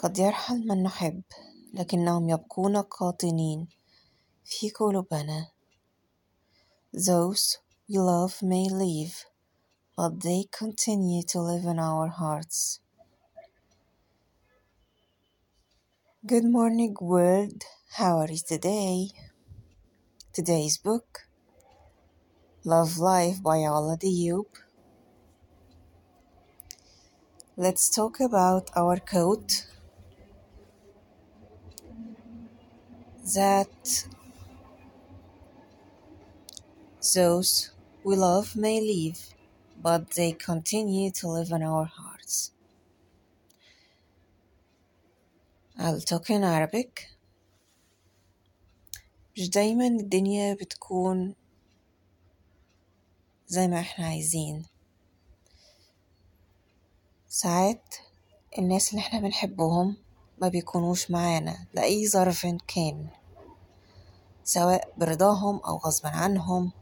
قد يرحل من نحب لكنهم يبقون قاطنين في قلوبنا Those we love may leave but they continue to live in our hearts Good morning world how are you today Today's book Love Life by Ala Diop Let's talk about our quote that those we love may leave, but they continue to live in our hearts. I'll talk in Arabic. مش دايما الدنيا بتكون زي ما احنا عايزين ساعات الناس اللي احنا بنحبهم ما بيكونوش معانا لأي ظرف كان سواء برضاهم أو غصبا عنهم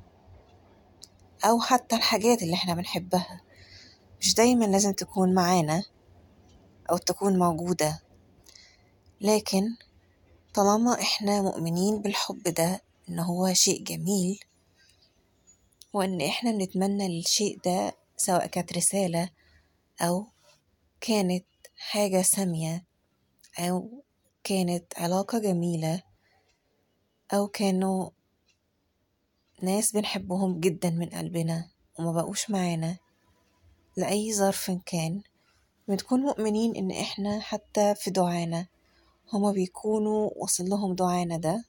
أو حتى الحاجات اللي احنا بنحبها مش دايما لازم تكون معانا أو تكون موجودة لكن طالما احنا مؤمنين بالحب ده إن هو شيء جميل وإن احنا بنتمنى الشيء ده سواء كانت رسالة أو كانت حاجة سامية أو كانت علاقة جميلة أو كانوا ناس بنحبهم جدا من قلبنا وما بقوش معانا لأي ظرف كان بنكون مؤمنين إن إحنا حتى في دعانا هما بيكونوا وصل لهم دعانا ده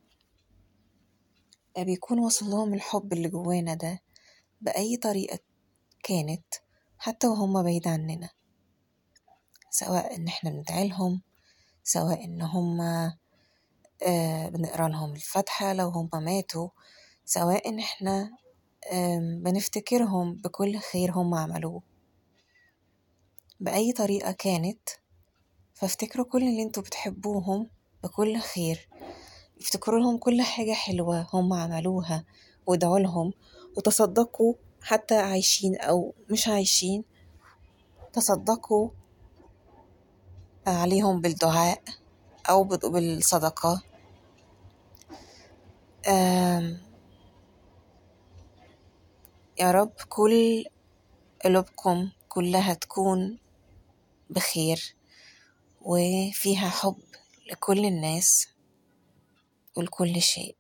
بيكون وصل لهم الحب اللي جوانا ده بأي طريقة كانت حتى وهما بعيد عننا سواء إن إحنا بندعيلهم سواء إن هما آه بنقرا لهم الفاتحة لو هما ماتوا سواء إن إحنا بنفتكرهم بكل خير هم عملوه بأي طريقة كانت فافتكروا كل اللي انتوا بتحبوهم بكل خير افتكروا لهم كل حاجة حلوة هم عملوها وادعوا لهم وتصدقوا حتى عايشين أو مش عايشين تصدقوا عليهم بالدعاء أو بالصدقة يا رب كل قلوبكم كلها تكون بخير وفيها حب لكل الناس ولكل شيء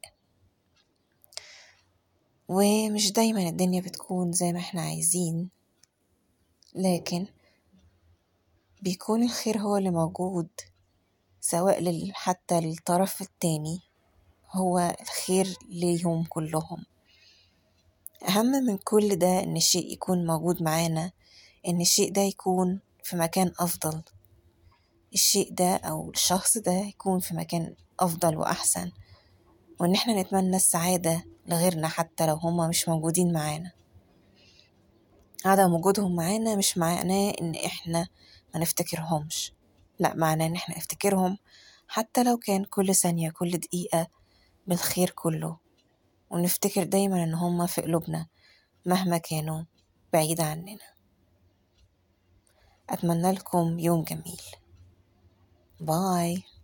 ومش دايما الدنيا بتكون زي ما احنا عايزين لكن بيكون الخير هو اللي موجود سواء حتى للطرف التاني هو الخير ليهم كلهم أهم من كل ده إن الشيء يكون موجود معانا إن الشيء ده يكون في مكان أفضل الشيء ده أو الشخص ده يكون في مكان أفضل وأحسن وإن إحنا نتمنى السعادة لغيرنا حتى لو هما مش موجودين معانا عدم وجودهم معانا مش معناه إن إحنا ما نفتكرهمش لأ معناه إن إحنا نفتكرهم حتى لو كان كل ثانية كل دقيقة بالخير كله ونفتكر دايما إن هما في قلوبنا مهما كانوا بعيد عننا أتمنى لكم يوم جميل باي